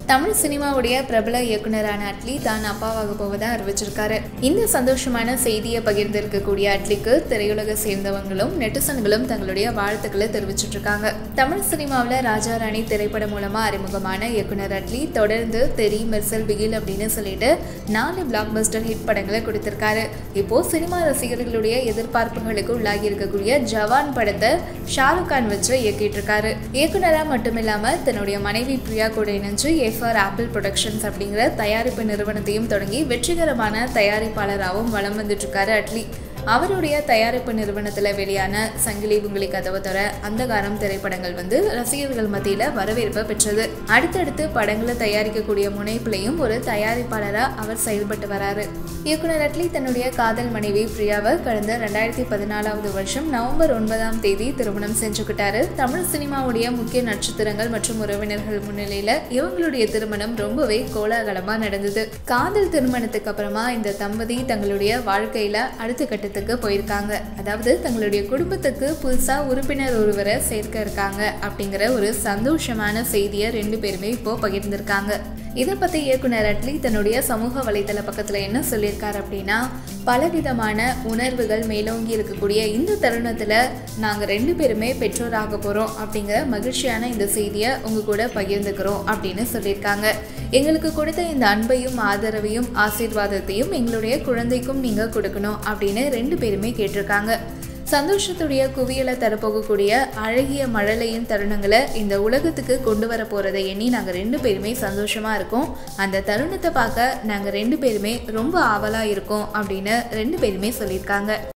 தமிழ் சினிமாவுடைய பிரபல இயக்குனரான அட்லி தான் அப்பாவாக போவதா அறிவிச்சிருக்காரு இந்த சந்தோஷமான செய்தியை பகிர்ந்திருக்கக்கூடிய அட்லிக்கு திரையுலக சேர்ந்தவங்களும் நெட்டிசன்களும் தங்களுடைய வாழ்த்துக்களை தெரிவிச்சிட்டு இருக்காங்க தமிழ் சினிமாவில் ராஜா ராணி திரைப்படம் மூலமா அறிமுகமான இயக்குனர் அட்லி தொடர்ந்து தெரி மெர்சல் பிகில் அப்படின்னு சொல்லிட்டு நாலு பிளாக் பஸ்டர் ஹிட் படங்களை கொடுத்திருக்காரு இப்போ சினிமா ரசிகர்களுடைய எதிர்பார்ப்புகளுக்கு உள்ளாகி இருக்கக்கூடிய ஜவான் படத்தை ஷாருக் கான் வச்சு இயக்கிட்டு இருக்காரு இயக்குனரா மட்டும் இல்லாம தன்னுடைய மனைவி பிரியா கூட இணைஞ்சு எஃப்ஆர் ஆப்பிள் ப்ரொடக்ஷன்ஸ் அப்படிங்கிற தயாரிப்பு நிறுவனத்தையும் தொடங்கி வெற்றிகரமான தயாரிப்பாளராகவும் வலம் வந்துட்டு இருக்காரு அட்லி அவருடைய தயாரிப்பு நிறுவனத்தில் வெளியான சங்கிலி புங்கிலி கதவு தர அந்தகாரம் திரைப்படங்கள் வந்து ரசிகர்கள் மத்தியில் வரவேற்பை பெற்றது அடுத்தடுத்து படங்களை தயாரிக்கக்கூடிய முனைப்பிலையும் ஒரு தயாரிப்பாளராக அவர் செயல்பட்டு வராரு இயக்குனர் அட்லி தன்னுடைய காதல் மனைவி பிரியாவை கடந்த ரெண்டாயிரத்தி பதினாலாவது வருஷம் நவம்பர் ஒன்பதாம் தேதி திருமணம் செஞ்சுக்கிட்டாரு தமிழ் சினிமாவுடைய முக்கிய நட்சத்திரங்கள் மற்றும் உறவினர்கள் முன்னிலையில இவங்களுடைய திருமணம் ரொம்பவே கோலாகலமா நடந்தது காதல் திருமணத்துக்கு அப்புறமா இந்த தம்பதி தங்களுடைய வாழ்க்கையில அடுத்த கட்டத்துக்கு போயிருக்காங்க அதாவது தங்களுடைய குடும்பத்துக்கு புதுசா உறுப்பினர் ஒருவரை சேர்க்க இருக்காங்க அப்படிங்கிற ஒரு சந்தோஷமான செய்தியை ரெண்டு பேருமே இப்போ பகிர்ந்திருக்காங்க இதை பற்றி இயக்குனர் அட்லி தன்னுடைய சமூக வலைதள பக்கத்தில் என்ன சொல்லியிருக்காரு அப்படின்னா பலவிதமான உணர்வுகள் மேலோங்கி இருக்கக்கூடிய இந்த தருணத்தில் நாங்கள் ரெண்டு பேருமே பெற்றோராக போகிறோம் அப்படிங்கிற மகிழ்ச்சியான இந்த செய்தியை உங்கள் கூட பகிர்ந்துக்கிறோம் அப்படின்னு சொல்லியிருக்காங்க எங்களுக்கு கொடுத்த இந்த அன்பையும் ஆதரவையும் ஆசீர்வாதத்தையும் எங்களுடைய குழந்தைக்கும் நீங்கள் கொடுக்கணும் அப்படின்னு ரெண்டு பேருமே கேட்டிருக்காங்க சந்தோஷத்துடைய குவியலை தரப்போகக்கூடிய அழகிய மழலையின் தருணங்களை இந்த உலகத்துக்கு கொண்டு வர போகிறதை எண்ணி நாங்கள் ரெண்டு பேருமே சந்தோஷமாக இருக்கோம் அந்த தருணத்தை பார்க்க நாங்கள் ரெண்டு பேருமே ரொம்ப ஆவலாக இருக்கோம் அப்படின்னு ரெண்டு பேருமே சொல்லியிருக்காங்க